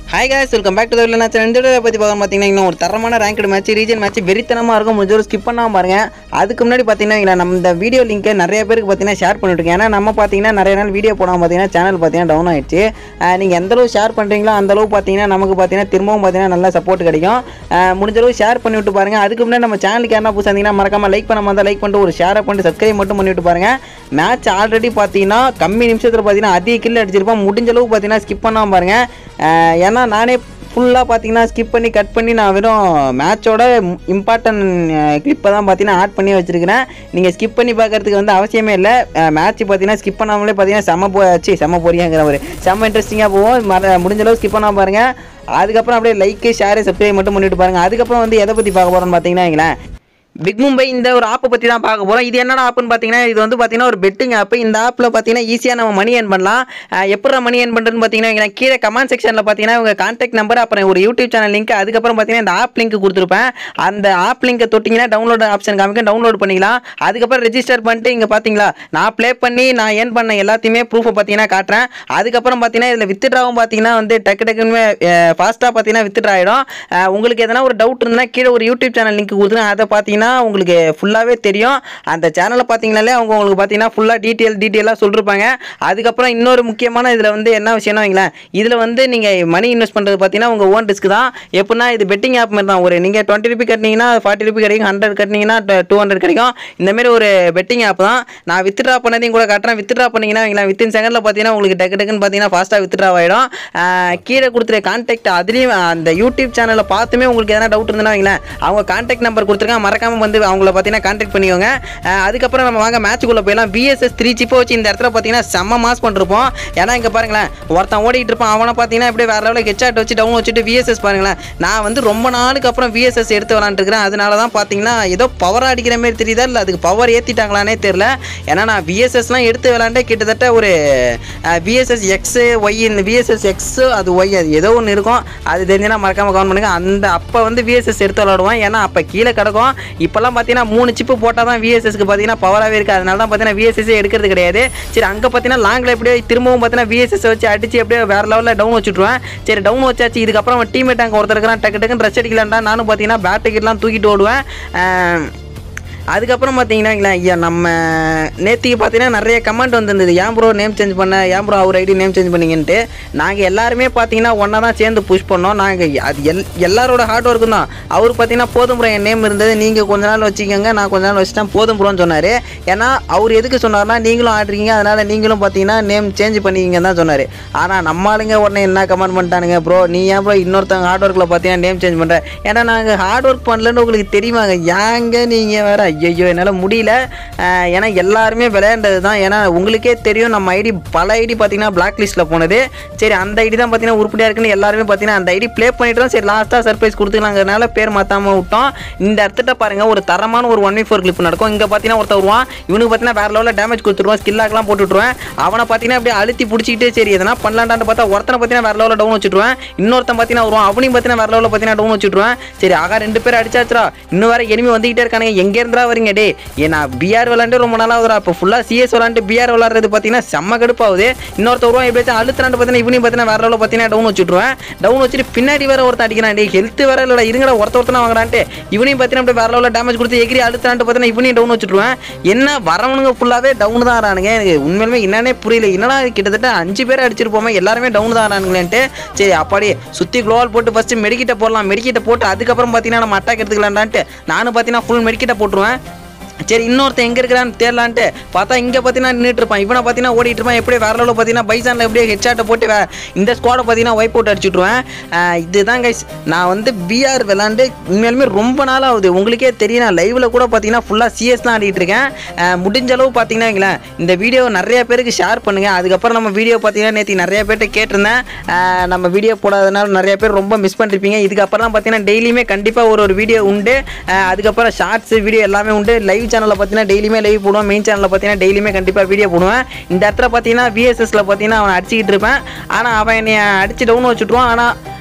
hi guys welcome back to the நான் இந்த video பற்றி பார்க்க பார்த்தீங்கன்னா இன்னும் ஒரு தரமான ரேங்க்டு மேட்ச் ரீஜன் மேட்ச் வெறித்தனமாக இருக்கும் முடிஞ்ச ஒரு ஸ்கிப் பண்ணாமல் பாருங்க அதுக்கு முன்னாடி பார்த்தீங்கன்னா இங்க நம்ம இந்த வீடியோ லிங்க்கை நிறைய பேருக்கு பார்த்தீங்கன்னா ஷேர் பண்ணிட்டுருக்கேன் ஏன்னா நம்ம பார்த்தீங்கன்னா நிறைய நாள் வீடியோ போடாமல் பார்த்தீங்கன்னா சேனல் பார்த்தீங்கன்னா டவுன் ஆயிடுச்சு நீங்கள் எந்த அளவு ஷேர் பண்ணுறீங்களோ அந்த அளவு பார்த்தீங்கன்னா நமக்கு பார்த்தீங்கன்னா திரும்பவும் பார்த்தீங்கன்னா நல்ல சப்போர்ட் கிடைக்கும் அஹ் முடிஞ்ச அளவு ஷேர் பண்ணி விட்டு பாருங்க அதுக்கு முன்னாடி நம்ம சேனலுக்கு யாரா புதுசாக இருந்தீங்கன்னா மறக்காம லைக் பண்ணாம இருந்தால் லைக் பண்ணிட்டு ஒரு ஷேரை பண்ணிட்டு சப்ஸ்கிரைப் மட்டும் பண்ணி விட்டு பாருங்க மேட்ச் ஆல்ரெடி பார்த்தீங்கன்னா கம்மி நிமிஷத்தில் பார்த்தீங்கன்னா அதிக கில் அடிச்சிருப்போம் முடிஞ்ச அளவு பார்த்தீங்கன்னா ஸ்கிப் பண்ணாமல் பாருங்க அஹ் ஏன்னா நானே ஃபுல்லாக பார்த்தீங்கன்னா ஸ்கிப் பண்ணி கட் பண்ணி நான் வெறும் மேட்சோட இம்பார்ட்டன்ட் கிளிப்பை தான் பார்த்தீங்கன்னா ஆட் பண்ணி வச்சிருக்கிறேன் நீங்கள் ஸ்கிப் பண்ணி பார்க்கறதுக்கு வந்து அவசியமே இல்லை மேட்ச் பார்த்தீங்கன்னா ஸ்கிப் பண்ணாமலே பார்த்தீங்கன்னா செம்ம போச்சு செம்ம போறியாங்கிற ஒரு செம்ம இன்ட்ரெஸ்டிங்காக போகும் மற முடிஞ்ச அளவு ஸ்கிப் பண்ணாம பாருங்க அதுக்கப்புறம் அப்படியே லைக்கு ஷேரு சப்ஸ்கிரைப் மட்டும் பண்ணிட்டு பாருங்க அதுக்கப்புறம் வந்து எதை பற்றி பார்க்க போகிறோம்னு பார்த்தீங்கன்னா வைங்களேன் பிக் மும்பை இந்த ஒரு ஆப்பை பற்றி தான் பார்க்க போகிறோம் இது என்னடா ஆப்புன்னு பார்த்தீங்கன்னா இது வந்து பார்த்தீங்கன்னா ஒரு பெட்டிங் ஆப் இந்த ஆப்பில் பார்த்தீங்கன்னா ஈஸியாக நம்ம மணி ஏர்ன் பண்ணலாம் அஹ் எப்படிடா மணி ஏர்ன் பண்ணுறதுன்னு பார்த்தீங்கன்னா இங்க கீழே கமெண்ட் செக்ஷனில் பார்த்தீங்கன்னா உங்கள் கான்டாக்ட் நம்பர் அப்புறம் ஒரு யூடியூப் சேனல் லிங்க் அதுக்கப்புறம் பார்த்தீங்கன்னா இந்த ஆப் லிங்க் கொடுத்துருப்பேன் அந்த ஆப் லிங்கை தொட்டிங்கன்னா டவுன்லோட் ஆப்ஷன் காமிக்கும் டவுன்லோட் பண்ணிக்கலாம் அதுக்கப்புறம் ரெஜிஸ்டர் பண்ணிட்டு இங்கே பார்த்தீங்களா நான் ப்ளே பண்ணி நான் ஏர்ன் பண்ண எல்லாத்தையுமே ப்ரூஃபை பார்த்தீங்கன்னா காட்டுறேன் அதுக்கப்புறம் பார்த்தீங்கன்னா இதில் வித்ட்ராவும் பார்த்தீங்கன்னா வந்து டக்கு டக்குன்னு ஃபாஸ்ட்டாக பார்த்தீங்கன்னா வித்ட்ரா ஆகிடும் உங்களுக்கு எதனா ஒரு டவுட் இருந்தால் கீழே ஒரு யூடியூப் சேனல் லிங்க் கொடுத்துருங்க அதை பார்த்தீங்கன்னா உங்களுக்கு ஃபுல்லாகவே தெரியும் அந்த சேனலை பார்த்தீங்கனாலே அவங்க உங்களுக்கு பார்த்தீங்கன்னா ஃபுல்லாக டீட்டெயில் டீட்டெயிலாக சொல்லிருப்பாங்க அதுக்கப்புறம் இன்னொரு முக்கியமான இதில் வந்து என்ன விஷயம்னா வைங்களேன் இதில் வந்து நீங்கள் மணி இன்வெஸ்ட் பண்ணுறது பார்த்தீங்கன்னா உங்கள் ஓன் ரிஸ்க் தான் எப்படின்னா இது பெட்டிங் ஆப் மாதிரி தான் ஒரு நீங்கள் டுவெண்ட்டி ருபி கட்டினீங்கன்னா ஃபார்ட்டி ருபி கிடைக்கும் ஹண்ட்ரட் கட்டினீங்கன்னா டூ ஹண்ட்ரட் கிடைக்கும் இந்த மாதிரி ஒரு பெட்டிங் ஆப் தான் நான் வித்ட்ரா பண்ணதையும் கூட காட்டுறேன் வித்ட்ரா பண்ணீங்கன்னா வைங்களேன் வித்தின் செகண்டில் பார்த்தீங்கன்னா உங்களுக்கு டக்கு டக்குன்னு பார்த்தீங்கன்னா ஃபாஸ்ட்டாக வித்ட்ரா ஆகிடும் ஆஹ் கீழே கொடுத்துரு கான்டாக்ட் அதுலேயும் அந்த யூடியூப் சேனலில் பார்த்துமே உங்களுக்கு எதனா டவுட் இருந்தால் வைங்களேன் அவங்க கான்டாக்ட் நம்பர் கொடுத்துருக்காங்க மறக்காம வந்து அவங்கள பார்த்தீங்கன்னா கான்டாக்ட் பண்ணிக்கோங்க ஆஹ் அதுக்கப்புறம் நம்ம வாங்க மேட்ச்சுக்குள்ளே போயிடலாம் பிஎஸ்எஸ் த்ரீ சிப்பை வச்சு இந்த இடத்துல பார்த்தீங்கன்னா செம்ம மாஸ் பண்ணிருப்போம் ஏன்னா இங்கே பாருங்களேன் ஒருத்தன் ஓடிட்டு இருப்பான் அவனை பார்த்தீங்கன்னா இப்படியே வேற லெவலில் ஹெச்ஆட் வச்சு டவுன் வச்சுட்டு விஎஸ்எஸ் பாருங்களேன் நான் வந்து ரொம்ப நாளுக்கு அப்புறம் விஎஸ்எஸ் எடுத்து விளாண்டுருக்கிறேன் அதனால தான் பார்த்தீங்கன்னா ஏதோ பவர் அடிக்கிற மாதிரி தெரியுதா இல்லை அதுக்கு பவர் ஏற்றிட்டாங்களானே தெரில ஏன்னா நான் விஎஸ்எஸ்லாம் எடுத்து விளாண்டே கிட்டத்தட்ட ஒரு விஎஸ்எஸ் எக்ஸு ஒய் இந்த விஎஸ்எஸ் எக்ஸு அது ஒய் அது ஏதோ ஒன்று இருக்கும் அது தெரிஞ்சுன்னா மறக்காம கவனம் பண்ணுங்க அந்த அப்போ வந்து விஎஸ்எஸ் எடுத்து விளாடுவோம் ஏன்னா அப்போ கீழே கிடக்கும் இப்போல்லாம் பார்த்தீங்கன்னா மூணு சிப்பு போட்டால் தான் விஎஸ்எஸ்க்கு பார்த்தீங்கன்னா பவராகவே இருக்குது அதனால தான் பார்த்தீங்கன்னா விஎஸ்எஸ்ஸே எடுக்கிறது கிடையாது சரி அங்கே பார்த்தீங்கன்னா லாங்கில் எப்படியோ திரும்பவும் பார்த்தீங்கன்னா விஎஸ்எஸ் வச்சு அடிச்சு அப்படியே வேறு லெவலில் டவுன் வச்சுட்ருவேன் சரி டவுன் வச்சாச்சு இதுக்கப்புறம் டீம்மேட் அங்கே ஒருத்தர் இருக்கிறான் டக்கு டக்குன்னு ரஷ் அடிக்கலான்டா நானும் பார்த்தீங்கன்னா பேட் டிக்கெட்லாம் தூக்கிட்டு ஓடுவேன் ஆஹ் அதுக்கப்புறம் பார்த்தீங்கன்னா வைங்களேன், ஐயா நம்ம நேற்றுக்கு பார்த்தீங்கன்னா நிறைய கமெண்ட் வந்திருந்தது ஏன் ப்ரோ நேம் சேஞ்ச் பண்ண ஏன் ப்ரோ அவர் ஐடி நேம் சேஞ்ச் பண்ணீங்கன்ட்டு நாங்கள் எல்லாருமே பார்த்தீங்கன்னா ஒன்றா தான் சேர்ந்து புஷ் பண்ணோம் நாங்கள் அது எல் எல்லாரோட ஹார்ட் ஒர்க்கும் தான் அவர் பார்த்தீங்கன்னா போதும் ப்ரோ என் நேம் இருந்தது நீங்கள் கொஞ்ச நாள் வச்சுக்கோங்க நான் கொஞ்ச நாள் வச்சுட்டேன் போதும் ப்ரோன்னு சொன்னார் ஏன்னா அவர் எதுக்கு சொன்னார்னா நீங்களும் ஆடுறீங்க அதனால் நீங்களும் பார்த்தீங்கன்னா நேம் சேஞ்ச் பண்ணிக்கிங்கன்னு தான் சொன்னார் ஆனால் நம்ம ஆளுங்க உடனே என்ன கமெண்ட் பண்ணிட்டானுங்க ப்ரோ நீ ஏன் ப்ரோ இன்னொருத்தவங்க ஹார்ட் ஒர்க்கில் பார்த்தீங்கன்னா நேம் சேஞ்ச் பண்ணுறேன் ஏன்னா நாங்கள் ஹார்ட் ஒர்க் பண்ணலன்னு உங்களுக்கு தெரியுமாங்க ஏங்க நீங்கள் வேற ஐயோ என்னால் முடியல அஹ் ஏன்னா எல்லாருமே விளையாண்டது தான் ஏன்னா உங்களுக்கே தெரியும் நம்ம ஐடி பல ஐடி பார்த்தீங்கன்னா பிளாக் லிஸ்ட்டில் போனது சரி அந்த ஐடி தான் பார்த்தீங்கன்னா உருப்படியாக இருக்குன்னு எல்லாருமே பார்த்தீங்கன்னா அந்த ஐடி ப்ளே பண்ணிட்டு தான் சரி லாஸ்ட்டாக சர்ப்ரைஸ் கொடுத்துக்கலாங்கிறனால பேர் மாற்றாம விட்டோம் இந்த இடத்துல பாருங்க ஒரு தரமான ஒரு ஒன் வி ஃபோர் கிளிப் நடக்கும் இங்கே பார்த்தீங்கன்னா ஒருத்தர் வருவான் இவனுக்கு பார்த்தீங்கன்னா வேற லெவலில் டேமேஜ் கொடுத்துருவான் ஸ்கில்லாக்கெல்லாம் போட்டு விட்ருவேன் அவனை பார்த்தீங்கன்னா அப்படியே அழுத்தி பிடிச்சிக்கிட்டே சரி எதனா பண்ணலான்டான்னு பார்த்தா ஒருத்தனை பார்த்தீங்கன்னா வேற லெவலில் டவுன் வச்சுட்டுருவேன் இன்னொருத்தன் பார்த்தீங்கன்னா வருவான் அவனையும் பார்த்தீங்கன்னா வேற லெவலில் பார்த்தீங்கன்னா டவுன் வச்சுட்டுருவேன் சரி ஆகா ரெண்டு பேர் அடிச்சாச்சுரா இன்னும் வேற எனிமி வந்துகிட்டே இருக்கானுங்க எங்கே இருந்தா வரீங்க டே ஏ நான் பிஆர் விளாண்டு ரொம்ப நாளாக வருவா இப்போ ஃபுல்லாக சிஎஸ் விளாண்டு பிஆர் விளாட்றது பார்த்தீங்கன்னா செம்ம கடுப்பாகுது இன்னொருத்தர் வருவான் எப்படியாச்சும் அழுத்துறாண்டு பார்த்தீங்கன்னா இவனையும் பார்த்தீங்கன்னா வேற லெவலில் பார்த்தீங்கன்னா டவுன் வச்சுட்டுருவேன் டவுன் வச்சுட்டு பின்னாடி வேற ஒருத்தன் அடிக்கிறான் டே ஹெல்த் வேற இல்லை இருங்கடா ஒருத்த ஒருத்தனா வாங்குறான்ட்டு இவனையும் பார்த்தீங்கன்னா அப்படியே வேற லெவலில் டேமேஜ் கொடுத்து எகிரி அழுத்துறான்ட்டு பார்த்தீங்கன்னா இவனையும் டவுன் வச்சுட்டுருவேன் என்ன வரவனுங்க ஃபுல்லாகவே டவுன் தான் ஆறானுங்க எனக்கு உண்மையிலுமே என்னன்னே புரியல என்னடா கிட்டத்தட்ட அஞ்சு பேர் அடிச்சிருப்போமே எல்லாருமே டவுன் தான் ஆறானுங்களேன்ட்டு சரி அப்பாடி சுற்றி க்ளோவால் போட்டு ஃபஸ்ட்டு மெடிக்கிட்ட போடலாம் மெடிக்கிட்ட போட்டு அதுக்கப்புறம் பார்த்தீங்கன்னா நம்ம அட்டாக் எடுத்துக்கலான்டான்ட்டு நானும் பார்த்தீங்கன்னா ஃபுல் மெடிக்கிட்ட போட்டுருவேன் சரி இன்னொருத்தன் எங்கே இருக்கிறான்னு தேடலான்ட்டு பார்த்தா இங்கே பார்த்தீங்கன்னா நின்றுட்டு இருப்பான் இவனை பார்த்தீங்கன்னா ஓடிட்டு இருப்பான் எப்படியே வேற லெவலில் பார்த்தீங்கன்னா பைசானில் எப்படியே ஹெட்ஷாட்டை போட்டு வே இந்த ஸ்குவாடை பார்த்தீங்கன்னா வைப் அவுட் அடிச்சுட்ருவேன் இதுதான் கைஸ் நான் வந்து பிஆர் விளாண்டு உண்மையாலுமே ரொம்ப நாள் ஆகுது உங்களுக்கே தெரியும் நான் லைவில் கூட பார்த்தீங்கன்னா ஃபுல்லாக சிஎஸ் தான் ஆடிட்டு இருக்கேன் அஹ் முடிஞ்ச அளவு பார்த்தீங்கன்னா வைங்களேன், இந்த வீடியோ நிறைய பேருக்கு ஷேர் பண்ணுங்கள் அதுக்கப்புறம் நம்ம வீடியோ பார்த்தீங்கன்னா நேற்று நிறைய பேர்கிட்ட கேட்டிருந்தேன் அஹ் நம்ம வீடியோ போடாதனால நிறைய பேர் ரொம்ப மிஸ் பண்ணிருப்பீங்க இதுக்கப்புறம் பார்த்தீங்கன்னா டெய்லியுமே கண்டிப்பாக ஒரு ஒரு வீடியோ உண்டு அஹ் அதுக்கப்புறம் ஷார்ட்ஸ் வீடியோ எல்லாமே உண்டு லைவ் சேனலில் பார்த்தீங்கன்னா டெய்லியுமே லைவ் போடுவேன் மெயின் சேனலில் பார்த்தீங்கன்னா டெய்லியுமே கண்டிப்பாக வீடியோ போடுவேன் இந்த இடத்துல பார்த்தீங்கன்னா விஎஸ்எஸ்ல பார்த்தீங்கன்னா அவன் அடிச்சுக்கிட்டு இருப்பேன் ஆனால் அவன் என்னை அடிச்சு டவுன் வச்சுட்ருவான் ஆனால்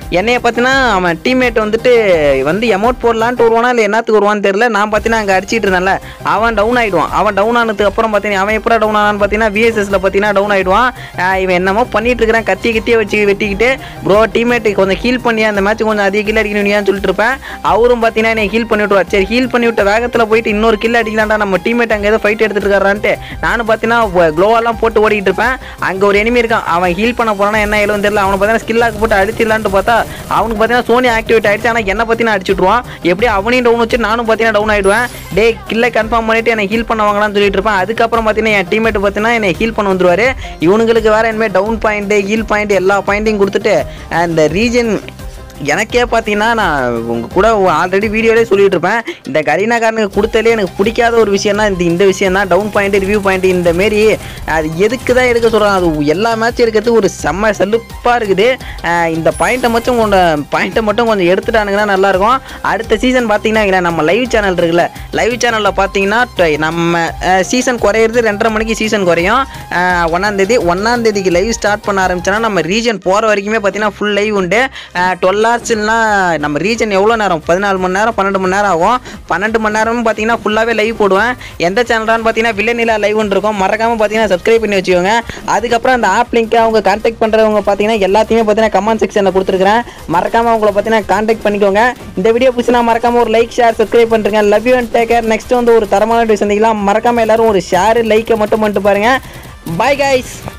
என்னைய பார்த்தீங்கன்னா அவன் டீம்மேட் வந்துட்டு வந்து எமௌண்ட் போடலான்ட்டு வருவானா இல்லை என்னத்துக்கு வருவான்னு தெரியல நான் பார்த்தீங்கன்னா அங்கே அடிச்சிட்டு இருந்தேன்ல அவன் டவுன் ஆயிடுவான் அவன் டவுன் ஆனதுக்கு அப்புறம் பார்த்தீங்கன்னா அவன் எப்போ டவுன் ஆனான்னு பார்த்தீங்கன்னா விஎஸ்எஸ்ல பார்த்தீங்கன்னா டவுன் ஆயிடுவான் ஆஹ் இவன் என்னமோ பண்ணிட்டு இருக்கிறான் கத்தி கத்தியே வச்சு வெட்டிக்கிட்டு ப்ரோ டீம்மேட் கொஞ்சம் ஹீல் பண்ணி அந்த மேட்ச் கொஞ்சம் அதிக கில் அடிக்கணும்னு சொல்லிட்டு இருப்பேன் அவரும் பார்த்தீங்கன்னா என்னை ஹீல் பண்ணி விட்டுருவார் சரி ஹீல் பண்ணி விட்ட வேகத்தில் போயிட்டு இன்னொரு கில் அடிக்கலாம்டா நம்ம டீம்மேட் அங்கே ஏதோ ஃபைட் எடுத்துட்டு இருக்காரான்ட்டு நானும் பார்த்தீங்கன்னா க்ளோவெல்லாம் போட்டு ஓடிட்டு இருப்பேன் அங்கே ஒரு enemy இருக்கான் அவன் ஹீல் பண்ண போறானா என்ன எழுவும் தெரியல அவனை பார்த்தீங்கன்னா ஸ்கில்லாக்கு போட்டு அடிச்சிடலான்ட்டு பார்த்தா அவனுக்கு பார்த்தீங்கன்னா சோனி ஆக்டிவேட் ஆயிடுச்சு ஆனால் என்ன பற்றி நான் அடிச்சுட்ருவான் எப்படி அவனையும் டவுன் வச்சு நானும் பார்த்தீங்கன்னா டவுன் ஆயிடுவேன் டே கில்லை கன்ஃபார்ம் பண்ணிட்டு என்னை ஹீல் பண்ண வாங்கலாம்னு சொல்லிட்டு இருப்பேன் அதுக்கப்புறம் பார்த்தீங்கன்னா என் டீம்மேட் பார்த்தீங்கன்னா என்னை ஹீல் பண்ண வந்துருவாரு இவனுங்களுக்கு வேற இனிமேல் டவுன் பாயிண்ட் ஹீல் பாயிண்ட் எல்லா பாயிண்ட்டையும் கொடுத்துட்டு அந்த ரீஜன் எனக்கே பார்த்தீங்கன்னா நான் உங்கள் கூட ஆல்ரெடி வீடியோலே சொல்லிட்டு இருப்பேன் இந்த கரீனாக்காரனுக்கு கொடுத்தலே எனக்கு பிடிக்காத ஒரு விஷயம்னா இந்த இந்த விஷயம் தான் டவுன் பாயிண்ட் ரிவ்யூ பாயிண்ட் இந்த மாரி அது எதுக்கு தான் எடுக்க சொல்கிறாங்க அது எல்லா மேட்சும் எடுக்கிறதுக்கு ஒரு செம்ம செல்லுப்பாக இருக்குது அஹ் இந்த பாயிண்ட்டை மட்டும் கொஞ்சம் பாயிண்ட்டை மட்டும் கொஞ்சம் எடுத்துட்டானுங்கன்னா நல்லாயிருக்கும் அடுத்த சீசன் பார்த்தீங்கன்னா இல்லை நம்ம லைவ் சேனல் இருக்குல்ல லைவ் சேனலில் பார்த்தீங்கன்னா ட- நம்ம சீசன் குறையிறது ரெண்டரை மணிக்கு சீசன் குறையும் அஹ் ஒண்ணாந்தேதி ஒன்றாந்தேதிக்கு லைவ் ஸ்டார்ட் பண்ண ஆரம்பிச்சோன்னா நம்ம ரீஜன் போகிற வரைக்குமே பார்த்தீங்கன்னா ஃபுல் லைவ் உண்டு டுவெல் ஹவர்ஸ்னா நம்ம ரீஜன் எவ்வளோ நேரம் பதினாலு மணி நேரம் பன்னெண்டு மணி நேரம் ஆகும் பன்னெண்டு மணி நேரமும் பார்த்தீங்கன்னா ஃபுல்லாகவே லைவ் போடுவேன் எந்த சேனலான்னு பார்த்தீங்கன்னா வில்லநிலா லைவ் இருக்கும் மறக்காமல் பார்த்தீங்கன்னா சப்ஸ்கிரைப் பண்ணி வச்சுக்கோங்க அதுக்கப்புறம் அந்த ஆப் லிங்க்கை அவங்க கான்டாக்ட் பண்ணுறவங்க பார்த்தீங்கன்னா எல்லாத்தையுமே பார்த்தீங்கன்னா கமெண்ட் செக்ஷனில் கொடுத்துருக்கேன் மறக்காமல் அவங்கள பார்த்தீங்கன்னா கான்டாக்ட் பண்ணிக்கோங்க இந்த வீடியோ பிடிச்சினா மறக்காமல் ஒரு லைக் ஷேர் சப்ஸ்கிரைப் பண்ணுறேங்க love you and take care next வந்து ஒரு தரமான வீடியோ சந்திக்கலாம் மறக்காமல் எல்லாரும் ஒரு ஷேர் லைக்கை மட்டும் பண்ணிட்டு பாருங்கள் பாய் guys